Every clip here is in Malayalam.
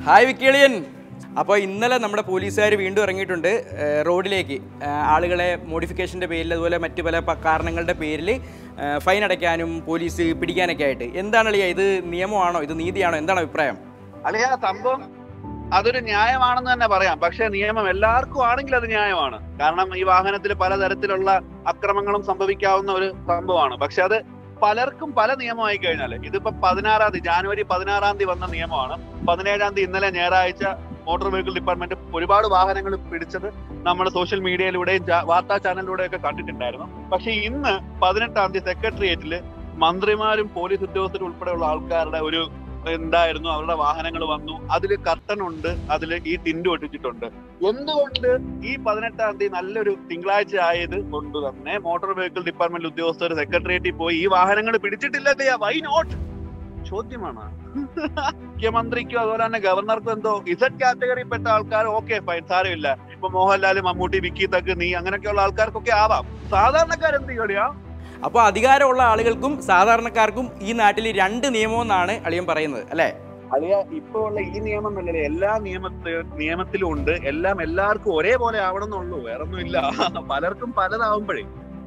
ഹായ് വിക്കിളിയൻ അപ്പോൾ ഇന്നലെ നമ്മുടെ പോലീസുകാർ വീണ്ടും ഇറങ്ങിയിട്ടുണ്ട് ഏഹ് റോഡിലേക്ക് ഏഹ് ആളുകളെ മോഡിഫിക്കേഷൻ്റെ പേരിൽ അതുപോലെ മറ്റു പല പ- കാരണങ്ങളുടെ പേരിൽ ഏഹ് ഫൈൻ അടയ്ക്കാനും പോലീസ് പിടിക്കാനൊക്കെ ആയിട്ട് എന്താണ് അളിയ ഇത് നിയമമാണോ ഇത് നീതിയാണോ എന്താണ് അഭിപ്രായം അളിയ സംഭവം അതൊരു ന്യായമാണെന്ന് തന്നെ പറയാം പക്ഷെ നിയമം എല്ലാവർക്കും ആണെങ്കിൽ അത് ന്യായമാണ് കാരണം ഈ വാഹനത്തിൽ പലതരത്തിലുള്ള അക്രമങ്ങളും സംഭവിക്കാവുന്ന ഒരു സംഭവമാണ് പക്ഷെ അത് പലർക്കും പല നിയമമായി കഴിഞ്ഞാൽ ഇതിപ്പോ പതിനാറാം തീയതി ജാനുവരി പതിനാറാം തീയതി വന്ന നിയമമാണ് പതിനേഴാം തീയതി ഇന്നലെ ഞായറാഴ്ച മോട്ടോർ വെഹിക്കിൾ ഡിപ്പാർട്ട്മെന്റ് ഒരുപാട് വാഹനങ്ങൾ പിടിച്ചത് നമ്മൾ സോഷ്യൽ മീഡിയയിലൂടെയും ചാ- വാർത്താ ചാനലിലൂടെയും ഒക്കെ കണ്ടിട്ടുണ്ടായിരുന്നു പക്ഷെ ഇന്ന് പതിനെട്ടാം തീയതി സെക്രട്ടേറിയറ്റിൽ മന്ത്രിമാരും പോലീസ് ഉദ്യോഗസ്ഥരും ഉൾപ്പെടെയുള്ള ആൾക്കാരുടെ ഒരു ഉണ്ടായിരുന്നു അവരുടെ വാഹനങ്ങൾ വന്നു അതിൽ കർട്ടൻ ഉണ്ട് അതിൽ ഈ ടിൻഡ് ഒട്ടിച്ചിട്ടുണ്ട് എന്തുകൊണ്ട് ഈ പതിനെട്ടാം തീയതി നല്ലൊരു തിങ്കളാഴ്ച ആയത് കൊണ്ട് തന്നെ മോട്ടോർ വെഹിക്കിൾ ഡിപ്പാർട്ട്മെന്റ് ഉദ്യോഗസ്ഥർ സെക്രട്ടേറിയറ്റിൽ പോയി ഈ വാഹനങ്ങൾ പിടിച്ചിട്ടില്ല വൈ നോട്ട് ചോദ്യമാണ് മുഖ്യമന്ത്രിക്കും അതുപോലെ തന്നെ ഗവർണർക്കും എന്തോ ഇസഡ് കാറ്റഗറിയിൽപ്പെട്ട ആൾക്കാർ ഓക്കെ ഫൈൻ സാരമില്ല ഇപ്പൊ മോഹൻലാൽ മമ്മൂട്ടി വിക്കി തക്ക് നീ അങ്ങനെയൊക്കെയുള്ള ആൾക്കാർക്കൊക്കെ ആവാം സാധാരണക്കാർ എന്ത് ചെയ്യണിയാ അപ്പോൾ അധികാരമുള്ള ആളുകൾക്കും സാധാരണക്കാർക്കും ഈ നാട്ടിൽ രണ്ട് നിയമമെന്നാണ് അളിയൻ പറയുന്നത് അല്ലേ അളിയ ഇപ്പൊ ഉള്ള ഈ നിയമം എന്നല്ലേ എല്ലാ നിയമത്തി നിയമത്തിലും ഉണ്ട് എല്ലാം എല്ലാവർക്കും ഒരേപോലെ ആവണം എന്നുള്ളൂ വേറൊന്നും ഇല്ല പലർക്കും പലതാവുമ്പോഴേ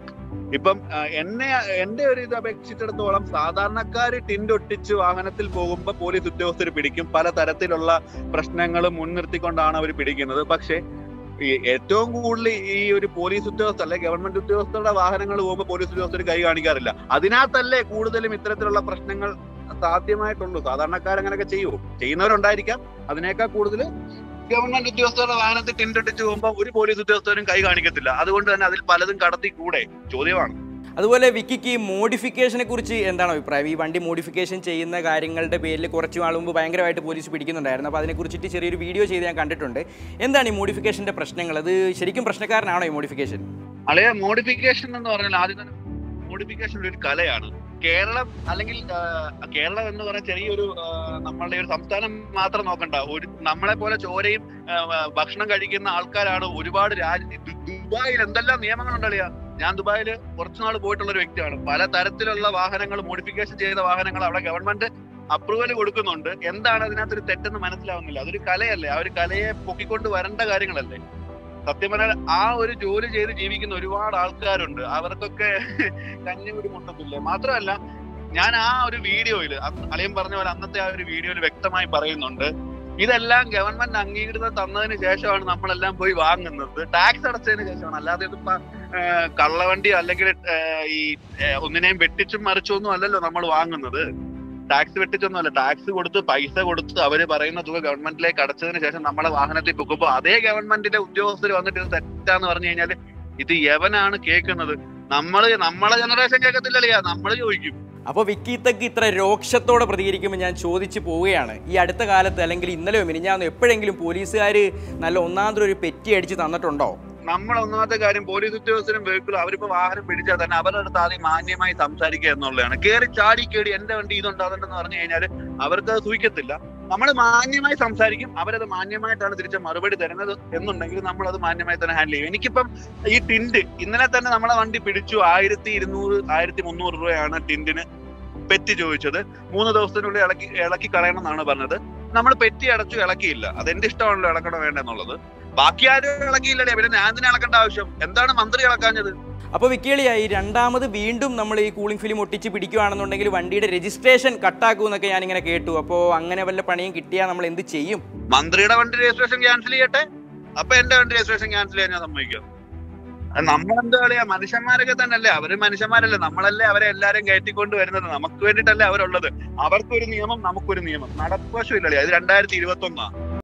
ഇപ്പം ആ, എന്നെ എന്റെ ഒരു ഇത് അപേക്ഷിച്ചിടത്തോളം സാധാരണക്കാര് ടിൻഡൊട്ടിച്ച് വാഹനത്തിൽ പോകുമ്പോൾ പോലീസ് ഉദ്യോഗസ്ഥർ പിടിക്കും പല തരത്തിലുള്ള പ്രശ്നങ്ങൾ മുൻനിർത്തിക്കൊണ്ടാണ് അവർ പിടിക്കുന്നത് പക്ഷേ ഈ ഏറ്റവും കൂടുതൽ ഈ ഒരു പോലീസ് ഉദ്യോഗസ്ഥർ അല്ലെ ഗവൺമെന്റ് ഉദ്യോഗസ്ഥരുടെ വാഹനങ്ങൾ പോകുമ്പോൾ പോലീസ് ഉദ്യോഗസ്ഥർ കൈ കാണിക്കാറില്ല അതിനകത്തല്ലേ കൂടുതലും ഇത്തരത്തിലുള്ള പ്രശ്നങ്ങൾ സാധ്യമായിട്ടുള്ളൂ സാധാരണക്കാർ അങ്ങനെയൊക്കെ ചെയ്യുമോ ചെയ്യുന്നവരുണ്ടായിരിക്കാം അതിനേക്കാൾ കൂടുതൽ ഗവൺമെന്റ് ഉദ്യോഗസ്ഥരുടെ വാഹനത്തിൽ ടിൻഡൊട്ടിച്ച് പോകുമ്പോൾ ഒരു പോലീസ് ഉദ്യോഗസ്ഥരും കൈ കാണിക്കത്തില്ല അതുകൊണ്ട് തന്നെ അതിൽ പലതും കടത്തി കൂടെ ചോദ്യമാണ് അതുപോലെ വിക്കിക്ക് ഈ മോഡിഫിക്കേഷനെ കുറിച്ച് എന്താണ് അഭിപ്രായം ഈ വണ്ടി മോഡിഫിക്കേഷൻ ചെയ്യുന്ന കാര്യങ്ങളുടെ പേരിൽ കുറച്ച് നാൾ മുമ്പ് ഭയങ്കരമായിട്ട് പോലീസ് പിടിക്കുന്നുണ്ടായിരുന്നു അപ്പോൾ അതിനെക്കുറിച്ചിട്ട് ചെറിയൊരു വീഡിയോ ചെയ്ത് ഞാൻ കണ്ടിട്ടുണ്ട് എന്താണ് ഈ മോഡിഫിക്കേഷൻ്റെ പ്രശ്നങ്ങൾ അത് ശരിക്കും പ്രശ്നക്കാരനാണോ ഈ മോഡിഫിക്കേഷൻ അളയ മോഡിഫിക്കേഷൻ എന്ന് പറഞ്ഞാൽ ആദ്യം തന്നെ മോഡിഫിക്കേഷൻ ഒരു കലയാണ് കേരളം അല്ലെങ്കിൽ ആ, കേരളം എന്ന് പറയുന്ന ചെറിയൊരു ആ, നമ്മളുടെ ഒരു സംസ്ഥാനം മാത്രം നോക്കണ്ട ഒരു നമ്മളെ പോലെ ചോരയും ആ, ഭക്ഷണം കഴിക്കുന്ന ആൾക്കാരാണ് ഒരുപാട് രാജ്യ ദു- ദുബായിൽ എന്തെല്ലാം നിയമങ്ങളുണ്ടറിയാ ഞാൻ ദുബായിൽ കുറച്ചുനാൾ പോയിട്ടുള്ള ഒരു വ്യക്തിയാണ് പല തരത്തിലുള്ള വാഹനങ്ങൾ മോഡിഫിക്കേഷൻ ചെയ്ത വാഹനങ്ങൾ അവിടെ ഗവൺമെന്റ് അപ്രൂവൽ കൊടുക്കുന്നുണ്ട് എന്താണ് അതിനകത്തൊരു തെറ്റെന്ന് മനസ്സിലാവുന്നില്ല അതൊരു കലയല്ലേ ആ ഒരു കലയെ പൊക്കിക്കൊണ്ട് വരേണ്ട കാര്യങ്ങളല്ലേ സത്യം പറഞ്ഞാൽ ആ ഒരു ജോലി ചെയ്ത് ജീവിക്കുന്ന ഒരുപാട് ആൾക്കാരുണ്ട് അവർക്കൊക്കെ കഞ്ഞിമുടി മുട്ടത്തില്ല മാത്രമല്ല ഞാൻ ആ ഒരു വീഡിയോയിൽ അളിയൻ പറഞ്ഞ പോലെ അന്നത്തെ ആ ഒരു വീഡിയോയിൽ വ്യക്തമായി പറയുന്നുണ്ട് ഇതെല്ലാം ഗവൺമെന്റ് അംഗീകൃതം തന്നതിന് ശേഷമാണ് നമ്മളെല്ലാം പോയി വാങ്ങുന്നത് ടാക്സ് അടച്ചതിന് ശേഷമാണ് അല്ലാതെ ഇതിപ്പോ ആ, കള്ളവണ്ടി അല്ലെങ്കിൽ ആ, ഈ ആ, ഒന്നിനെയും വെട്ടിച്ചും മറിച്ചൊന്നും അല്ലല്ലോ നമ്മൾ വാങ്ങുന്നത് ടാക്സ് വെട്ടിച്ചൊന്നും അല്ല ടാക്സ് കൊടുത്ത് പൈസ കൊടുത്ത് അവര് പറയുന്ന തുക ഗവൺമെന്റിലേക്ക് അടച്ചതിന് ശേഷം നമ്മളെ വാഹനത്തിൽ പൊക്കുമ്പോ അതേ ഗവൺമെന്റിന്റെ ഉദ്യോഗസ്ഥർ വന്നിട്ട് ഇത് തെറ്റാന്ന് പറഞ്ഞു കഴിഞ്ഞാൽ ഇത് യവനാണ് കേൾക്കുന്നത് നമ്മള് നമ്മളെ ജനറേഷൻ കേൾക്കത്തില്ലല്ലേ നമ്മൾ ചോദിക്കും അപ്പോൾ വിക്കീത്തക്ക് ഇത്ര രോക്ഷത്തോടെ പ്രതികരിക്കുമ്പോൾ ഞാൻ ചോദിച്ചു പോവുകയാണ് ഈ അടുത്ത കാലത്ത് അല്ലെങ്കിൽ ഇന്നലെയോ മിനിഞ്ഞാന്നോ എപ്പോഴെങ്കിലും പോലീസുകാർ നല്ല ഒന്നാമതൊരു ഒരു പെറ്റി അടിച്ച് തന്നിട്ടുണ്ടോ നമ്മൾ ഒന്നാമത്തെ കാര്യം പോലീസ് ഉദ്യോഗസ്ഥരും വെഹിക്കിളും അവരിപ്പോ വാഹനം പിടിച്ചാൽ തന്നെ അവരുടെ അടുത്ത് ആദ്യം മാന്യമായി സംസാരിക്കുക എന്നുള്ളതാണ് കയറി ചാടി കേടി എന്റെ വണ്ടി ഇതുണ്ട് അതുണ്ടെന്ന് പറഞ്ഞു കഴിഞ്ഞാൽ അവർക്ക് അത് സൂഹിക്കത്തില്ല നമ്മൾ മാന്യമായി സംസാരിക്കും അവരത് മാന്യമായിട്ടാണ് തിരിച്ച് മറുപടി തരുന്നത് എന്നുണ്ടെങ്കിൽ നമ്മൾ അത് മാന്യമായി തന്നെ ഹാൻഡിൽ ചെയ്യും എനിക്കിപ്പം ഈ ടിൻഡ് ഇന്നലെ തന്നെ നമ്മളെ വണ്ടി പിടിച്ചു ആയിരത്തി ഇരുന്നൂറ് ആയിരത്തി മുന്നൂറ് രൂപയാണ് ടിൻഡിന് പെറ്റി ചോദിച്ചത് മൂന്ന് ദിവസത്തിനുള്ളിൽ ഇളക്കി ഇളക്കി കളയണം എന്നാണ് പറഞ്ഞത് നമ്മൾ പെറ്റി അടച്ചു ഇളക്കിയില്ല അതെന്റെ ഇഷ്ടമാണല്ലോ ഇളക്കണോ വേണ്ടെന്നുള്ളത് ബാക്കി ആരും ഇളക്കിയില്ലല്ലേ പിന്നെ ഞാൻ തന്നെ ഇളക്കേണ്ട ആവശ്യം എന്താണ് മന്ത്രി ഇളക്കാഞ്ഞത് അപ്പോൾ വിക്കിളിയായി രണ്ടാമത് വീണ്ടും നമ്മൾ ഈ കൂളിംഗ് ഫിലിം ഒട്ടിച്ച് പിടിക്കുകയാണെന്നുണ്ടെങ്കിൽ വണ്ടിയുടെ രജിസ്ട്രേഷൻ കട്ടാക്കും എന്നൊക്കെ ഞാനിങ്ങനെ കേട്ടു അപ്പോൾ അങ്ങനെ വല്ല പണിയും കിട്ടിയാൽ നമ്മൾ എന്ത് ചെയ്യും മന്ത്രിയുടെ വണ്ടി രജിസ്ട്രേഷൻ ക്യാൻസൽ ചെയ്യട്ടെ അപ്പൊ എന്റെ വണ്ടി രജിസ്ട്രേഷൻ ക്യാൻസൽ ചെയ്യാൻ ഞാൻ സമ്മതിക്കാം അത് നമ്മളെന്താ പറയാ മനുഷ്യന്മാരൊക്കെ തന്നെയല്ലേ അവര് മനുഷ്യന്മാരല്ലേ നമ്മളല്ലേ അവരെ എല്ലാരെയും കയറ്റിക്കൊണ്ട് വരുന്നത് നമുക്ക് വേണ്ടിയിട്ടല്ലേ അവരുള്ളത് അവർക്കൊരു നിയമം നമുക്കൊരു നിയമം നടപ്പശം ഇല്ലല്ലേ അത് രണ്ടായിരത്തി ഇരുപത്തി ഒന്നാ